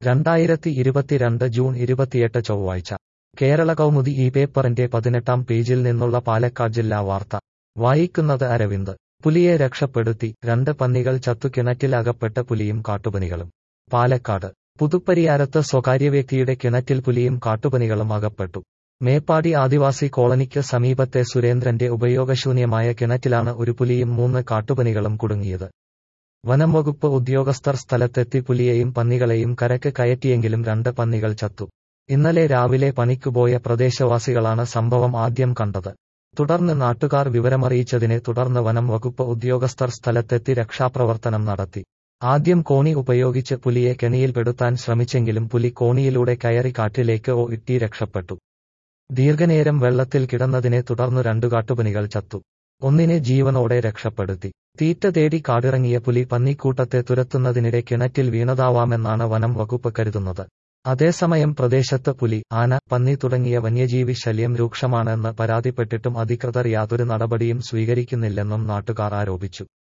രണ്ടായിരത്തി ഇരുപത്തിരണ്ട് ജൂൺ ഇരുപത്തിയെട്ട് ചൊവ്വാഴ്ച കേരള കൗമുദി ഈ പേപ്പറിന്റെ പതിനെട്ടാം പേജിൽ നിന്നുള്ള പാലക്കാട് ജില്ലാ വാർത്ത വായിക്കുന്നത് അരവിന്ദ് പുലിയെ രക്ഷപ്പെടുത്തി രണ്ട് പന്നികൾ ചത്തു കിണറ്റിൽ അകപ്പെട്ട പുലിയും കാട്ടുപനികളും പാലക്കാട് പുതുപ്പരിയാരത്ത് സ്വകാര്യ വ്യക്തിയുടെ കിണറ്റിൽ പുലിയും കാട്ടുപനികളും അകപ്പെട്ടു മേപ്പാടി ആദിവാസി കോളനിക്ക് സമീപത്തെ സുരേന്ദ്രന്റെ ഉപയോഗശൂന്യമായ കിണറ്റിലാണ് ഒരു പുലിയും മൂന്ന് കാട്ടുപനികളും കുടുങ്ങിയത് വനം വകുപ്പ് ഉദ്യോഗസ്ഥർ സ്ഥലത്തെത്തി പുലിയെയും പന്നികളെയും കരക്ക് കയറ്റിയെങ്കിലും രണ്ട് പന്നികൾ ചത്തു ഇന്നലെ രാവിലെ പണിക്കുപോയ പ്രദേശവാസികളാണ് സംഭവം ആദ്യം കണ്ടത് തുടർന്ന് നാട്ടുകാർ വിവരമറിയിച്ചതിനെ തുടർന്ന് വനം വകുപ്പ് ഉദ്യോഗസ്ഥർ സ്ഥലത്തെത്തി രക്ഷാപ്രവർത്തനം നടത്തി ആദ്യം കോണി ഉപയോഗിച്ച് പുലിയെ കെണിയിൽപ്പെടുത്താൻ ശ്രമിച്ചെങ്കിലും പുലി കോണിയിലൂടെ കയറി കാട്ടിലേക്ക് ഓ ഇട്ടി രക്ഷപ്പെട്ടു ദീർഘനേരം വെള്ളത്തിൽ കിടന്നതിനെ തുടർന്നു രണ്ടു കാട്ടുപനികൾ ചത്തു ഒന്നിനെ ജീവനോടെ രക്ഷപ്പെടുത്തി തീറ്റ തേടി കാടിറങ്ങിയ പുലി പന്നിക്കൂട്ടത്തെ തുരത്തുന്നതിനിടെ കിണറ്റിൽ വീണതാവാമെന്നാണ് വനം വകുപ്പ് കരുതുന്നത് അതേസമയം പ്രദേശത്ത് പുലി ആന പന്നി തുടങ്ങിയ വന്യജീവി ശല്യം രൂക്ഷമാണെന്ന് പരാതിപ്പെട്ടിട്ടും അധികൃതർ യാതൊരു നടപടിയും സ്വീകരിക്കുന്നില്ലെന്നും നാട്ടുകാർ ആരോപിച്ചു